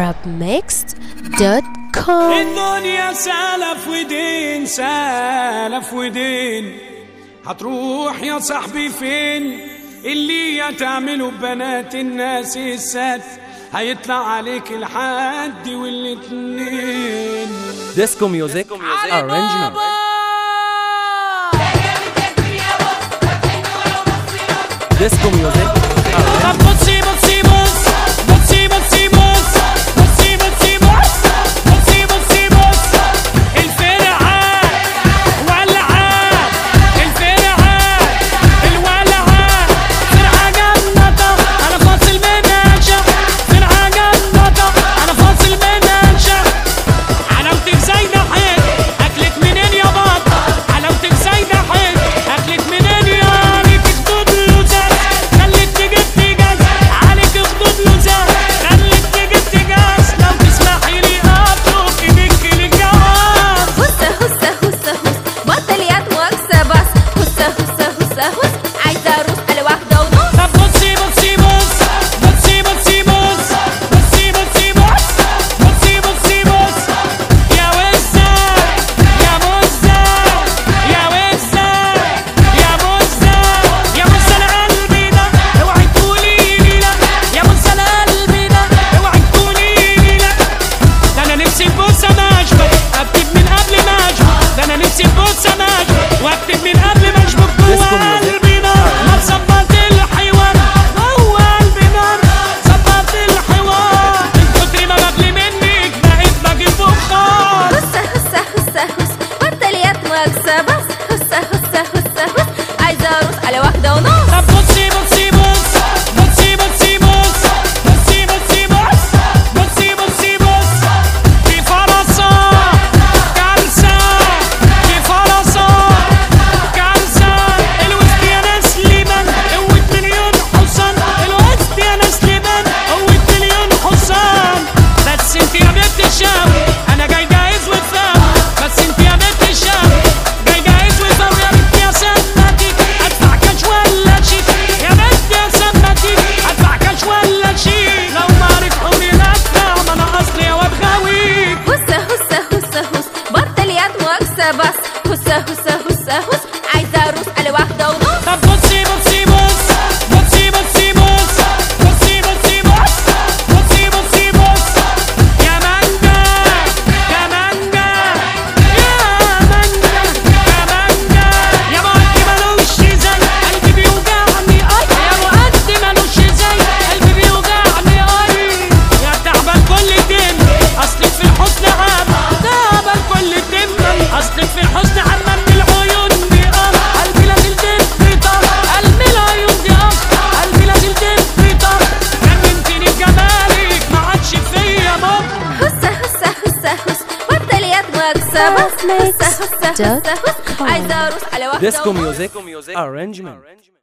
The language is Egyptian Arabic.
arabmixed.com الدنيا سلف ودين سلف ودين هتروح يا صاحبي فين اللي هتعمله ببنات الناس السات هيطلع عليك الحد والاتنين ديسكو ميوزك ارانجمنت ديسكو ميوزك طب بصي بصي بص بصي بصي بص بصي بصي بص بصي بصي بص الفرعة ولعة الفرعة الولعة فرعة جنطة أنا فاصل مناقشة فرعة جنطة أنا فاصل مناقشة حلاوتك زايدة حيل أكلك منين يا بطة حلاوتك زايدة حيل أكلك منين يا عليك خدود لزاز خليك تجيب تجاز عليك خدود لزاز خليك تجيب تجاز لو تسمحي لي أطلب إيدك للجواز هسه هسه هسه هس بطل يا مؤاخذة بس هسه هسه هسه هس عايزة أروح على واحدة ونص طب بصي بصي بص بصي بصي بص بصي بصي بص بصي بصي بص يا وزة يا مزة يا وزة يا مزة يا مزة أنا قلبي ده اوعي تقولي لي لا يا مزة أنا قلبي ده اوعي تقولي لي لا ده انا نفسي تبص انا اشبك اكتب من قبل ما اشبك ده انا نفسي تبص انا اشبك واكتب من قبل ما اشبك ديسكو جوه ميوزك. قلبي نار ما ظبط الحوار جوه قلبي نار ظبط الحوار من كتر ما بغلي منك بقيت بجيب بخار هسه هسه هسه هس بطل يا مؤاخذة بس هسه هسه هسه هس عايزة أروح على واحدة ونص طب بصي بصي بص بصي بصي بص بصي بصي بص بصي بصي بص في فرصة كارثة في فرصة كارثة الوسط يا ناس لبن قوة مليون حصان الوسط يا ناس لبن قوة مليون حصان بس انت يا بنت الشام انا جاي جاهز وفاهم بس انت يا بنت الشام جاي جاهز وفاهم يا بنت يا سمتك ادفع كاش ولا شيك يا بنت يا سمتك ادفع كاش ولا شيك لو ما ربحوني لا ادفع ما انا اصلي يا واد غاوي هسه هسه هسه هس بطل يا مؤاخذة بس هسه هسه هسه هس عايزة أروح على واحدة ونص طب بصي بصي بص بصي بصي بص بصي بصي بص بصي بصي بص يا مانجا يا مانجا يا مانجا يا مانجا يا مؤدي ملوش زي قلبي بيوجعني اي يا مؤدي ملوش زي قلبي بيوجعني اي يا تعبان كل دم اصلك في الحزن عام تعبان كل دم اصلك في الحزن عام من العيون دي اه قلبي لازل دم طار قلبي العيون دي اه قلبي لازل دم طار جننتني بجمالك ما عادش فيا مر هسه هسه هسه هس بطل يا مؤاخذة بس هسه هسه هسه هس عايزة أروح على واحدة ديسكو ونص ميوزك ارانجمنت